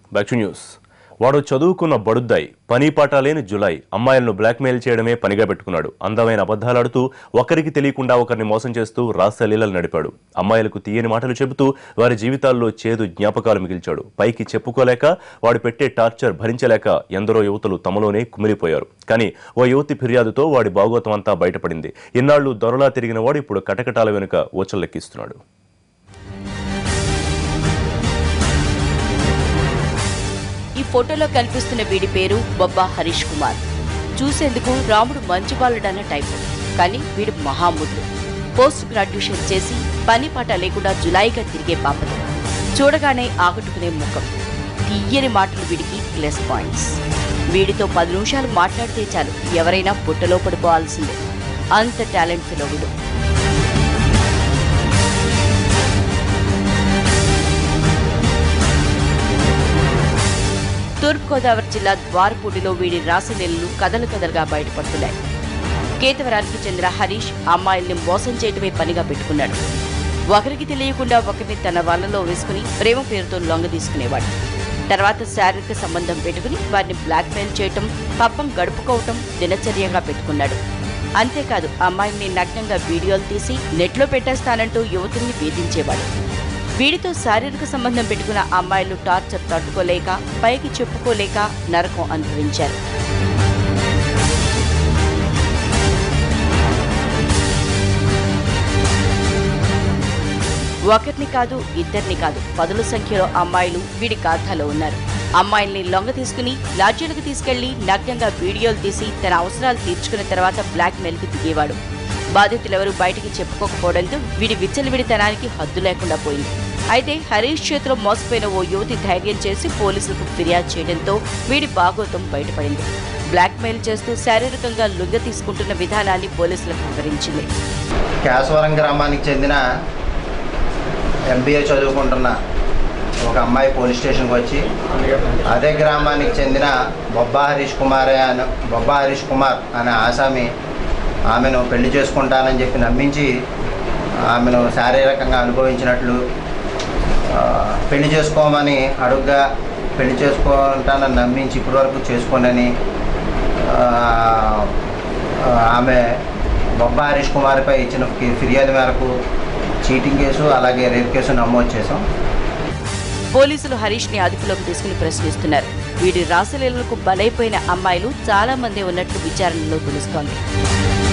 back to news వాడు చదువుకున్న బడుద్దాయి పని పాట లేని జులై అమ్మాయిలను బ్లాక్మెయిల్ చేయడమే పనిగా పెట్టుకున్నాడు అందమైన అబద్ధాలాడుతూ ఒకరికి తెలియకుండా ఒకరిని మోసం చేస్తూ రాసలీలలు నడిపాడు అమ్మాయిలకు తీయని మాటలు చెబుతూ వారి జీవితాల్లో చేదు జ్ఞాపకాలు మిగిల్చాడు పైకి చెప్పుకోలేక వాడు పెట్టే టార్చర్ భరించలేక ఎందరో యువతులు తమలోనే కుమిలిపోయారు కానీ ఓ యువతి ఫిర్యాదుతో వాడి భాగోతం అంతా బయటపడింది ఇన్నాళ్లు దొరలా తిరిగిన వాడు ఇప్పుడు కటకటాల వెనుక ఓచల్లెక్కిస్తున్నాడు ఈ ఫోటోలో కనిపిస్తున్న వీడి పేరు బొబ్బా హరీష్ కుమార్ చూసేందుకు రాముడు మంచి బాలుడన్న టైపు కానీ వీడు మహాముద్రు పోస్ట్ గ్రాడ్యుయేషన్ చేసి పని పాట లేకుండా జులాయిగా తిరిగే పాపతో చూడగానే ఆకట్టుకునే ముఖం తీయని మాటలు వీడికి ప్లస్ పాయింట్స్ వీడితో పది నిమిషాలు మాట్లాడితే చాలు ఎవరైనా బుట్టలో పడిపోవాల్సిందే అంత టాలెంట్ ఫిలో వీడు తూర్పుగోదావరి జిల్లా ద్వారపూడిలో వీడి రాసలీలలు కథలు కథలుగా బయటపడుతున్నాయి కేతవరానికి చెందిన హరీష్ అమ్మాయిల్ని మోసం చేయడమే పనిగా పెట్టుకున్నాడు ఒకరికి తెలియకుండా ఒకరిని తన వలలో వేసుకుని ప్రేమ పేరుతో లొంగ తీసుకునేవాడు తర్వాత శారీరక సంబంధం పెట్టుకుని వారిని బ్లాక్మెయిల్ చేయటం పబ్బం గడుపుకోవటం దినచర్యగా పెట్టుకున్నాడు అంతేకాదు అమ్మాయిల్ని నగ్నంగా వీడియోలు తీసి నెట్లో పెట్టేస్తానంటూ యువతుల్ని వేధించేవాడు వీడితో శారీరక సంబంధం పెట్టుకున్న అమ్మాయిలు టార్చర్ తట్టుకోలేక పైకి చెప్పుకోలేక నరకం అనుభవించారు ఒకరిని కాదు ఇద్దరిని కాదు పదుల సంఖ్యలో అమ్మాయిలు వీడి ఖాతాలో ఉన్నారు అమ్మాయిల్ని లొంగ తీసుకుని లాడ్జీలకు తీసుకెళ్లి నగ్నంగా వీడియోలు తీసి తన అవసరాలు తీర్చుకున్న తర్వాత బ్లాక్ మెయిల్కి దిగేవాడు బాధితులెవరూ బయటికి చెప్పుకోకపోవడంతో వీడి విచ్చలవిడితనానికి హద్దు లేకుండా పోయింది అయితే హరీష్ చేతిలో మోసపోయిన ఓ యువతి ధైర్యం చేసి పోలీసులకు ఫిర్యాదు చేయడంతో వీడి బాగోతం బయటపడింది బ్లాక్మెయిల్ చేస్తూ శారీరకంగా లుంగ తీసుకుంటున్న విధానాన్ని పోలీసులకు వివరించింది కేశవరం గ్రామానికి చెందిన ఎంబీఏ చదువుకుంటున్న ఒక అమ్మాయి పోలీస్ స్టేషన్కి వచ్చి అదే గ్రామానికి చెందిన బొబ్బా హరీష్ కుమార్ అనే బొబ్బా హరీష్ కుమార్ అనే ఆసామి ఆమెను పెళ్లి చేసుకుంటానని చెప్పి నమ్మించి ఆమెను శారీరకంగా అనుభవించినట్లు ఆ, పెళ్లి చేసుకోమని అడుగ్గా పెళ్లి చేసుకుంటానని నమ్మించి ఇప్పటివరకు చేసుకోనని ఆ, ఆ, ఆమె బొబ్బా హరీష్ కుమార్పై ఇచ్చిన ఫి- ఫిర్యాదు మేరకు చీటింగ్ కేసు అలాగే రేప్ కేసు నమోదు చేశాం పోలీసులు హరీష్ ని అదుపులోకి తీసుకుని ప్రశ్నిస్తున్నారు వీడి రాసలీలలకు బలైపోయిన అమ్మాయిలు చాలా మంది ఉన్నట్లు విచారణలో తెలుస్తోంది